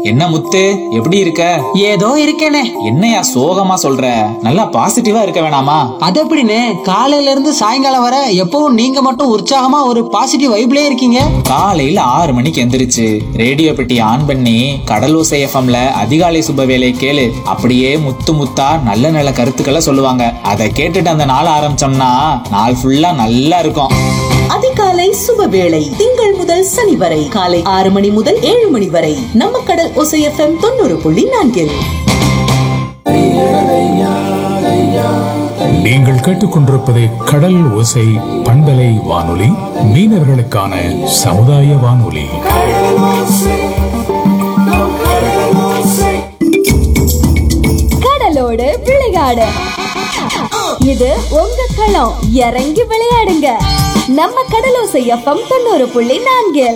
என்ன முத்து எப்படி இருக்க ஏதோ இருக்கேனே என்னையா சோகமா சொல்ற நல்லா பாசிட்டிவா இருக்க வேணாமா அது எப்படின்னு காலையில இருந்து சாயங்காலம் வர எப்பவும் நீங்க மட்டும் உற்சாகமா ஒரு பாசிட்டிவ் வைப்லயே இருக்கீங்க காலையில ஆறு மணிக்கு எந்திரிச்சு ரேடியோ பெட்டி ஆன் பண்ணி கடலோசை எஃப்எம்ல அதிகாலை சுப வேலை கேளு அப்படியே முத்து முத்தா நல்ல நல்ல கருத்துக்களை சொல்லுவாங்க அதை கேட்டுட்டு அந்த நாள் ஆரம்பிச்சோம்னா நாள் ஃபுல்லா நல்லா இருக்கும் அதிகாலை சுபவேளை திங்கள் முதல் சனி வரை காலை ஆறு மணி முதல் ஏழு மணி வரை நம்ம கடல் ஒசை எஃப்எம் தொண்ணூறு புள்ளி நான்கில் நீங்கள் கேட்டுக்கொண்டிருப்பது கடல் ஓசை பண்பலை வானொலி மீனவர்களுக்கான சமுதாய வானொலி கடலோடு விளையாடு இது உங்க களம் இறங்கி விளையாடுங்க நம்ம கடலோசை எஃப்எம் தொண்ணூறு புள்ளி நான்கில்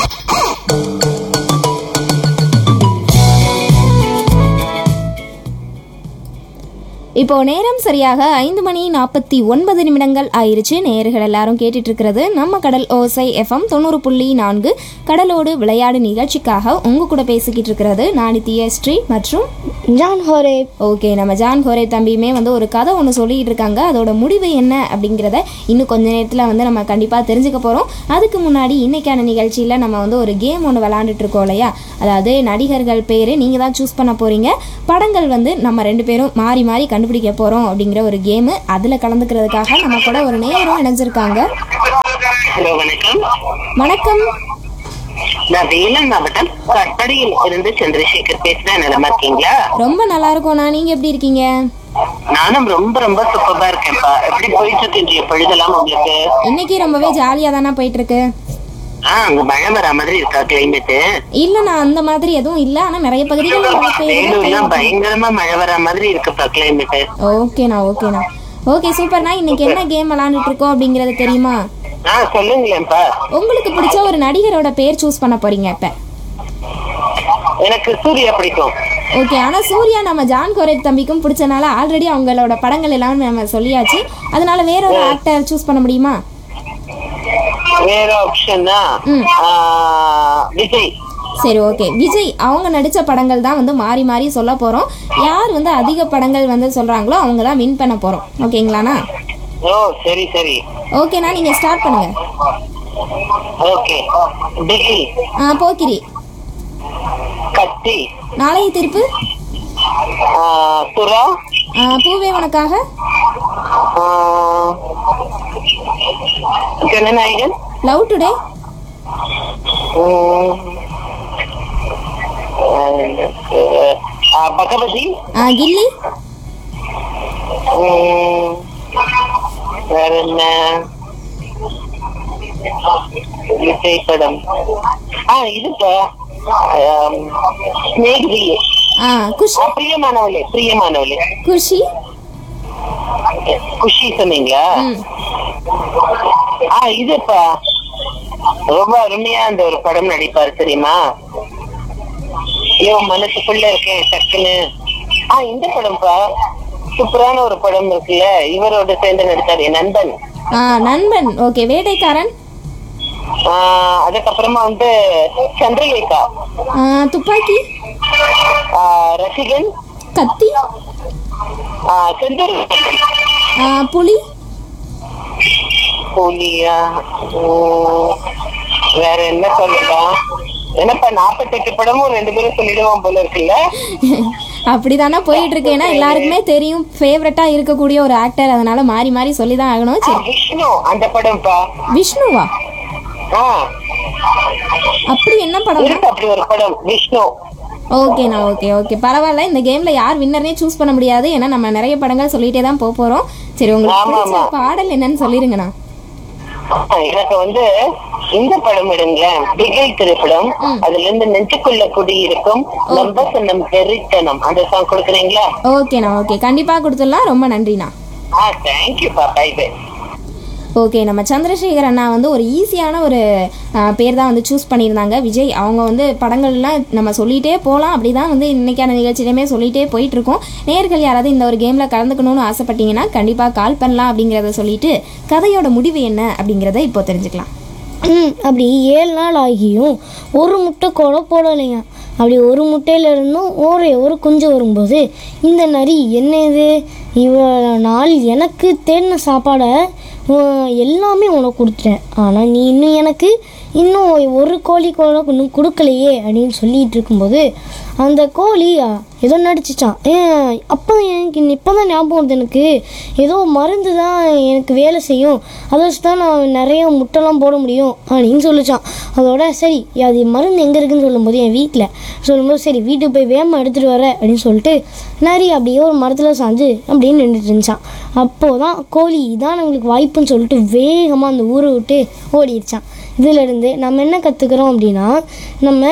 இப்போ நேரம் சரியாக ஐந்து மணி நாற்பத்தி ஒன்பது நிமிடங்கள் ஆயிருச்சு நேயர்கள் எல்லாரும் கேட்டுட்டு இருக்கிறது நம்ம கடல் ஓசை எஃப்எம் தொண்ணூறு புள்ளி நான்கு கடலோடு விளையாடு நிகழ்ச்சிக்காக உங்க கூட பேசிக்கிட்டு இருக்கிறது நானித்திய ஸ்ரீ மற்றும் ஜான் ஹோரே ஓகே நம்ம ஜான் கோரே தம்பியுமே வந்து ஒரு கதை ஒன்று சொல்லிட்டு இருக்காங்க அதோட முடிவு என்ன அப்படிங்கிறத இன்னும் கொஞ்ச நேரத்தில் வந்து நம்ம கண்டிப்பாக தெரிஞ்சுக்க போகிறோம் அதுக்கு முன்னாடி இன்னைக்கான நிகழ்ச்சியில் நம்ம வந்து ஒரு கேம் ஒன்று விளாண்டுட்டு இருக்கோம் இல்லையா அதாவது நடிகர்கள் பேர் நீங்கள் தான் சூஸ் பண்ண போகிறீங்க படங்கள் வந்து நம்ம ரெண்டு பேரும் மாறி மாறி கண்டுபிடிக்க போகிறோம் அப்படிங்கிற ஒரு கேமு அதில் கலந்துக்கிறதுக்காக நம்ம கூட ஒரு நேரம் இணைஞ்சிருக்காங்க ஹலோ வணக்கம் வணக்கம் நான் வேலூர் மாவட்டம் கட்படியில் இருந்து சந்திரசேகர் பேசுறேன் நலமா இருக்கீங்களா ரொம்ப நல்லா இருக்கோண்ணா நீங்கள் எப்படி இருக்கீங்க நானும் ரொம்ப ரொம்ப சூப்பரா இருக்கேன்ப்பா எப்படி போயிட்டு இருக்கு இன்றைய பொழுதெல்லாம் உங்களுக்கு இன்னைக்கு ரொம்பவே ஜாலியாக தானே போயிட்டுருக்கு ஆஹ் அங்க மழை வர மாதிரி இருக்கா கிளைமேட் இல்லைண்ணா அந்த மாதிரி எதுவும் இல்லை ஆனால் நிறைய பகுதிகளில் மழை வேலூர்லாம் பெய்யுது பயங்கரமா மழை வர மாதிரி இருக்குப்பா கிளைமேட் ஓகேண்ணா ஓகேண்ணா ஓகே சூப்பர்ண்ணா இன்னைக்கு என்ன கேம் விளாண்டுட்டு இருக்கோம் அப்படிங்கிறது தெரியுமா ஆஹ் சொல்லுங்களேன்ப்பா உங்களுக்கு பிடிச்ச ஒரு நடிகரோட பேர் சூஸ் பண்ண போறீங்க இப்ப எனக்கு சூர்யா பிடிக்கும் ஓகே ஆனால் சூர்யா நம்ம ஜான் கோரேட் தம்பிக்கும் பிடிச்சனால ஆல்ரெடி அவங்களோட படங்கள் எல்லாமே நம்ம சொல்லியாச்சு அதனால வேற ஒரு ஆக்டர் சூஸ் பண்ண முடியுமா வேற ஆப்ஷன்னா ம். விஜய் சரி ஓகே விஜய் அவங்க நடித்த படங்கள் தான் வந்து மாறி மாறி சொல்ல போகிறோம் யார் வந்து அதிக படங்கள் வந்து சொல்கிறாங்களோ அவங்க தான் வின் பண்ண போகிறோம் ஓகேங்களாண்ணா ஓ சரி சரி ஓகேண்ணா நீங்கள் ஸ்டார்ட் பண்ணுங்க ஓகே டிகிரி ஆ போக்கிரி கத்தி நாளைய திருப்பு ஆஹ் சுறா ஆ, பூவே உனக்காக ஆஹ் ஜனநாயகன் லவ் டுடே உம், ஆஹ் பகவதி ஆ, கில்லி உம், வேற என்ன விஜய் படம் ஆ இதுப்பா ஆம், ஸ்நேகிதி ஆ குஷி ஆ, பிரியமானவளே பிரியமானவளே குஷி குஷி சொன்னீங்களா ம் ஆ இதுப்பா ரொம்ப அருமையா அந்த ஒரு படம் நடிப்பாரு தெரியுமா ஐயோ மனசுக்குள்ள இருக்கேன் டக்குன்னு ஆ இந்த படம்ப்பா சூப்பரான ஒரு படம் இருக்குல்ல இவரோட சேர்ந்து நடிச்சாரு என் நண்பன் ஆ நண்பன் ஓகே வேட்டைக்காரன் ஆ, அதுக்கப்புறமா வந்து சந்திரலேகா ஆ, துப்பாக்கி ஆ, ரசிகன் கத்தி ஆ, செந்தூர் ஆ, புலி கூலியா உம், வேற என்ன சொல்லலாம் என்னப்பா நாற்பத்தெட்டு படமும் ரெண்டு பேரும் சொல்லிடுவோம் போல இருக்குல்ல அப்படிதானே போயிட்டு இருக்கு ஏன்னா எல்லாருக்குமே தெரியும் ஃபேவரட்டா இருக்கக்கூடிய ஒரு ஆக்டர் அதனால மாறி மாறி சொல்லி தான் ஆகணும் ஆ, சரி விஷ்ணு அந்த படம்ப்பா விஷ்ணுவா ஆ அப்படி என்ன படம் இருக்கு அப்படி ஒரு படம் விஷ்ணு ஓகேண்ணா ஓகே ஓகே பரவாயில்ல இந்த கேம்ல யார் வின்னர்னே சூஸ் பண்ண முடியாது ஏன்னா நம்ம நிறைய படங்கள் சொல்லிட்டே தான் போக போறோம் சரி உங்களுக்கு ஆமா, பிடிச்ச ஆமா. பாடல் என்னன்னு சொல்லிருங்கண்ணா ஆ, எனக்கு வந்து இந்த படம் எடுங்களேன் பிகை திரைப்படம் அதுல இருந்து நெஞ்சுக்குள்ள குடி இருக்கும் நம்ப சொன்னம் வெறித்தனம் அந்த சாங் கொடுக்குறீங்களா ஓகேண்ணா ஓகே கண்டிப்பா கொடுத்துடலாம் ரொம்ப நன்றிண்ணா ஆ தேங்க்யூப்பா பை பை ஓகே நம்ம சந்திரசேகர் அண்ணா வந்து ஒரு ஈஸியான ஒரு ஆஹ், பேர் தான் வந்து சூஸ் பண்ணியிருந்தாங்க விஜய் அவங்க வந்து படங்கள்லாம் நம்ம சொல்லிகிட்டே போகலாம் அப்படி தான் வந்து இன்னைக்கான நிகழ்ச்சியிலுமே சொல்லிகிட்டே போயிட்டுருக்கோம் நேர்கள் யாராவது இந்த ஒரு கேமில் கலந்துக்கணும்னு ஆசைப்பட்டீங்கன்னா கண்டிப்பாக கால் பண்ணலாம் அப்படிங்கிறத சொல்லிட்டு கதையோட முடிவு என்ன அப்படிங்கிறத இப்போ தெரிஞ்சுக்கலாம் ம் அப்படி ஏழு நாள் ஆகியும் ஒரு முட்டை கூட போடலைங்க அப்படி ஒரு முட்டையில இருந்தும் ஒரே ஒரு குஞ்சு வரும்போது இந்த நரி என்ன இது இவ்வளோ நாள் எனக்கு தேடின சாப்பாடை உம், எல்லாமே உனக்கு கொடுத்துட்டேன் ஆனால் நீ இன்னும் எனக்கு இன்னும் ஒரு கோழி கூட இன்னும் கொடுக்கலையே அப்படின்னு சொல்லிட்டு இருக்கும்போது அந்த கோழி அ, ஏதோ நடிச்சிச்சான் ஏன் அப்போ எனக்கு இப்போ தான் ஞாபகம் வருது எனக்கு ஏதோ மருந்து தான் எனக்கு வேலை செய்யும் அதை வச்சு தான் நான் நிறைய முட்டைலாம் போட முடியும் அப்படின்னு சொல்லிச்சான் அதோட சரி அது மருந்து எங்கே இருக்குன்னு சொல்லும்போது என் வீட்டில் சொல்லும்போது சரி வீட்டுக்கு போய் வேகமாக எடுத்துகிட்டு வர அப்படின்னு சொல்லிட்டு நிறைய அப்படியே ஒரு மரத்தில் சாஞ்சு அப்படின்னு நின்றுட்டு இருந்துச்சான் அப்போது தான் கோழி இதான் நம்மளுக்கு வாய்ப்புன்னு சொல்லிட்டு வேகமாக அந்த ஊரை விட்டு ஓடிடுச்சான் இதிலிருந்து நம்ம என்ன கற்றுக்குறோம் அப்படின்னா நம்ம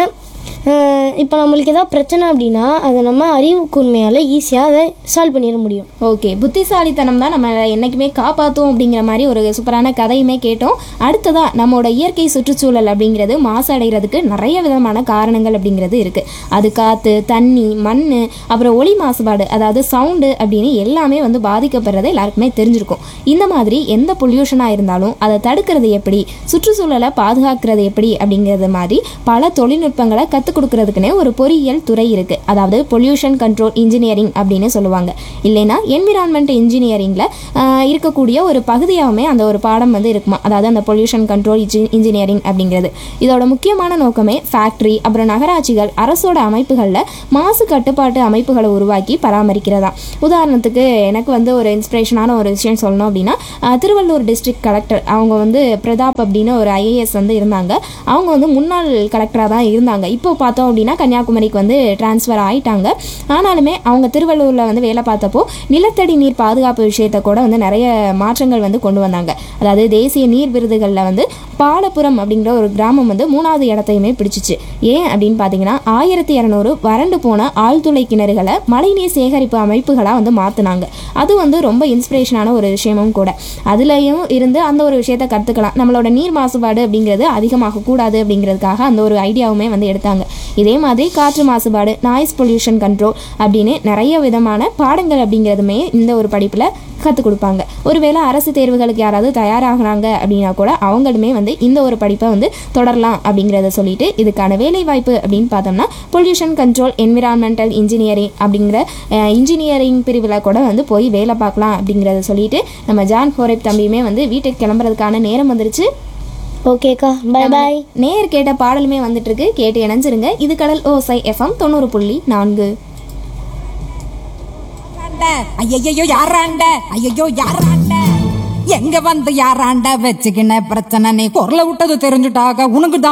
இப்போ நம்மளுக்கு ஏதாவது பிரச்சனை அப்படின்னா அதை நம்ம அறிவு கூர்மையால் ஈஸியாக அதை சால்வ் பண்ணிட முடியும் ஓகே புத்திசாலித்தனம் தான் நம்ம என்னைக்குமே காப்பாற்றும் அப்படிங்கிற மாதிரி ஒரு சூப்பரான கதையுமே கேட்டோம் அடுத்ததா நம்மளோட இயற்கை சுற்றுச்சூழல் அப்படிங்கிறது மாசடைகிறதுக்கு நிறைய விதமான காரணங்கள் அப்படிங்கிறது இருக்குது அது காற்று தண்ணி மண் அப்புறம் ஒளி மாசுபாடு அதாவது சவுண்டு அப்படின்னு எல்லாமே வந்து பாதிக்கப்படுறது எல்லாருக்குமே தெரிஞ்சிருக்கும் இந்த மாதிரி எந்த பொல்யூஷனாக இருந்தாலும் அதை தடுக்கிறது எப்படி சுற்றுச்சூழலை பாதுகாக்கிறது எப்படி அப்படிங்கிறது மாதிரி பல தொழில்நுட்பங்களை கற்றுக் கொடுக்கறதுக்குன்னே ஒரு பொறியியல் துறை இருக்குது அதாவது பொல்யூஷன் கண்ட்ரோல் இன்ஜினியரிங் அப்படின்னு சொல்லுவாங்க இல்லைன்னா என்விரான்மெண்ட் இன்ஜினியரிங்கில் இருக்கக்கூடிய ஒரு பகுதியாகவுமே அந்த ஒரு பாடம் வந்து இருக்குமா அதாவது அந்த பொல்யூஷன் கண்ட்ரோல் இன்ஜினியரிங் அப்படிங்கிறது இதோட முக்கியமான நோக்கமே ஃபேக்ட்ரி அப்புறம் நகராட்சிகள் அரசோட அமைப்புகளில் மாசு கட்டுப்பாட்டு அமைப்புகளை உருவாக்கி பராமரிக்கிறதா உதாரணத்துக்கு எனக்கு வந்து ஒரு இன்ஸ்பிரேஷனான ஒரு விஷயம் சொல்லணும் அப்படின்னா அஹ், திருவள்ளூர் டிஸ்ட்ரிக்ட் கலெக்டர் அவங்க வந்து பிரதாப் அப்படின்னு ஒரு ஐஏஎஸ் வந்து இருந்தாங்க அவங்க வந்து முன்னாள் கலெக்டராக தான் இருந்தாங்க இப்போ பார்த்தோம் அப்படின்னா கன்னியாகுமரிக்கு வந்து டிரான்ஸ்ஃபர் ஆயிட்டாங்க ஆனாலுமே அவங்க திருவள்ளூரில் வந்து வேலை பார்த்தப்போ நிலத்தடி நீர் பாதுகாப்பு விஷயத்தை கூட வந்து நிறைய மாற்றங்கள் வந்து கொண்டு வந்தாங்க அதாவது தேசிய நீர் விருதுகளில் வந்து பாலப்புரம் அப்படிங்கிற ஒரு கிராமம் வந்து மூணாவது இடத்தையுமே பிடிச்சிச்சு ஏன் அப்படின்னு பார்த்தீங்கன்னா ஆயிரத்தி இரநூறு வறண்டு போன ஆழ்துளை கிணறுகளை மழைநீர் சேகரிப்பு அமைப்புகளாக வந்து மாற்றினாங்க அது வந்து ரொம்ப இன்ஸ்பிரேஷனான ஒரு விஷயமும் கூட அதுலேயும் இருந்து அந்த ஒரு விஷயத்தை கற்றுக்கலாம் நம்மளோட நீர் மாசுபாடு அப்படிங்கிறது அதிகமாக கூடாது அப்படிங்கிறதுக்காக அந்த ஒரு ஐடியாவுமே வந்து எடுத்தாங்க இதே மாதிரி காற்று மாசுபாடு நாய்ஸ் பொல்யூஷன் கண்ட்ரோல் அப்படின்னு நிறைய விதமான பாடங்கள் அப்படிங்கிறதுமே இந்த ஒரு படிப்பில் கற்றுக் கொடுப்பாங்க ஒருவேளை அரசு தேர்வுகளுக்கு யாராவது தயாராகிறாங்க அப்படின்னா கூட அவங்களுமே வந்து இந்த ஒரு படிப்பை வந்து தொடரலாம் அப்படிங்கிறத சொல்லிட்டு இதுக்கான வேலை வாய்ப்பு அப்படின்னு பார்த்தோம்னா பொல்யூஷன் கண்ட்ரோல் என்விரான்மெண்டல் இன்ஜினியரிங் அப்படிங்கிற இன்ஜினியரிங் பிரிவில் கூட வந்து போய் வேலை பார்க்கலாம் அப்படிங்கிறத சொல்லிட்டு நம்ம ஜான் ஹோரேப் தம்பியுமே வந்து வீட்டுக்கு கிளம்புறதுக்கான நேரம் வந்துருச்சு ஓகேக்கா பை பாய் நேர் கேட்ட பாடலுமே வந்துட்டு இருக்கு கேட்டு இணைஞ்சிருங்க இது கடல் ஓசை எஃப்எம் தொண்ணூறு புள்ளி நான்கு ஐயையோ யாராண்ட ஐயையோ யாராண்ட எங்க வந்து யாராண்ட வச்சுக்கின பிரச்சனை நீ குரலை விட்டது தெரிஞ்சுட்டாக உனக்கு தான்